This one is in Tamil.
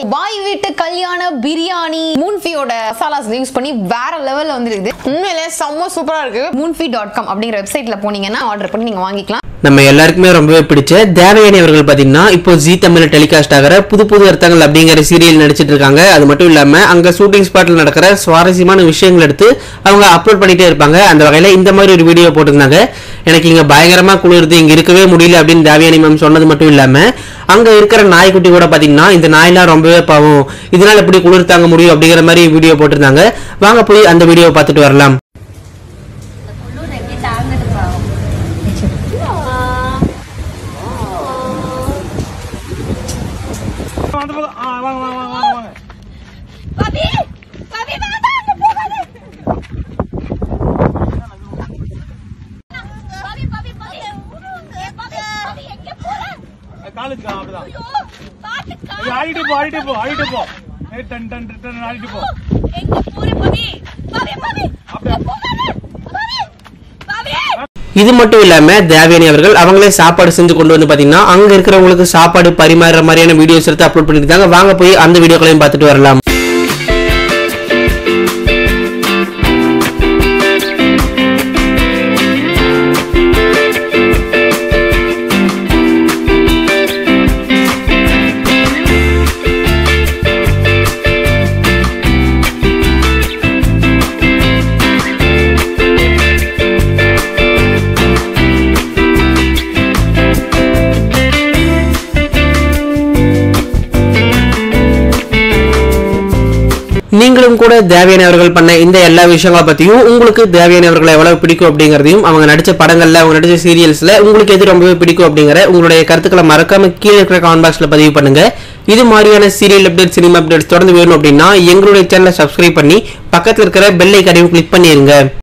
பாய் வீட்டு கல்யாண பிரியாணி மூன்ஃபியோட மசாலாஸ் யூஸ் பண்ணி வேற லெவல்ல வந்துருக்குது உண்மையிலே செம்ம சூப்பரா இருக்கு மூன்ஃபி டாட் காம் அப்படிங்கிற வெப்சைட்ல போனீங்கன்னா ஆர்டர் பண்ணி நீங்க வாங்கிக்கலாம் நம்ம எல்லாருக்குமே ரொம்பவே பிடிச்ச தேவயானி அவர்கள் பாத்தீங்கன்னா இப்போ ஜி தமிழ்ல டெலிகாஸ்ட் ஆகிற புது புது அர்த்தங்கள் அப்படிங்கிற சீரியல் நடிச்சிட்டு இருக்காங்க அது மட்டும் இல்லாம அங்க ஷூட்டிங் ஸ்பாட்ல நடக்கிற சுவாரஸ்யமான விஷயங்கள் எடுத்து அவங்க அப்லோட் பண்ணிட்டே இருப்பாங்க அந்த வகையில இந்த மாதிரி ஒரு வீடியோ போட்டிருந்தாங்க எனக்கு இங்க பயங்கரமா குளிருது இங்க இருக்கவே முடியல அப்படின்னு தேவயானி மேம் சொன்னது மட்டும் இல்லாம அங்க இருக்கிற நாய்க்குட்டி கூட பாத்தீங்கன்னா இந்த நாயெல்லாம் ரொம்பவே பாவம் இதனால எப்படி குளிர் தாங்க முடியும் அப்படிங்கிற மாதிரி வீடியோ போட்டிருந்தாங்க வாங்க போய் அந்த வீடியோவை பார்த்துட்டு வரலாம் உள்ளூர் எப்படி தாங்குது பாவம் அந்த பக்கம் ஆ வாங்க வாங்க வாங்க வாங்க வாங்க பாபி பாபி வேண்டாம் அங்க போகாத பாபி பாபி பாபி ஏ, பாபி பாபி எங்க போற காலேஜ் அப்படிதான் ஐயோ பாத்து கா ஐயோ, ஆடிட்டு போ ஆடிட்டு போ ஆடிட்டு போ ஏய், டன் டன் டன், டன் ஆடிட்டு போ எங்க போற பாபி பாபி பாபி அங்க போகாத பாபி பாபி இது மட்டும் இல்லாம தேவயானி அவர்கள் அவங்களே சாப்பாடு செஞ்சு கொண்டு வந்து பாத்தீங்கன்னா அங்க இருக்கிறவங்களுக்கு சாப்பாடு பரிமாறுற மாதிரியான வீடியோஸ் எடுத்து அப்லோட் பண்ணிருக்காங்க வாங்க போய் அந்த வீடியோக்களையும் பார்த்துட்டு வரலாம் நீங்களும் கூட தேவயானி அவர்கள் பண்ண இந்த எல்லா விஷயங்களை பத்தியும் உங்களுக்கு தேவயானி அவர்களை எவ்வளவு பிடிக்கும் அப்படிங்கறதையும் அவங்க நடிச்ச படங்கள்ல அவங்க நடிச்ச சீரியல்ஸ்ல உங்களுக்கு எது ரொம்பவே பிடிக்கும் அப்படிங்கிற உங்களுடைய கருத்துக்களை மறக்காம கீழே இருக்கிற கமெண்ட் பாக்ஸ்ல பதிவு பண்ணுங்க இது மாதிரியான சீரியல் அப்டேட் சினிமா அப்டேட்ஸ் தொடர்ந்து வேணும் அப்படின்னா எங்களுடைய சேனலை சப்ஸ்கிரைப் பண்ணி பக்கத்துல இருக்கிற பெல் ஐக்கானையும் கிளிக் பண்ணிருங்க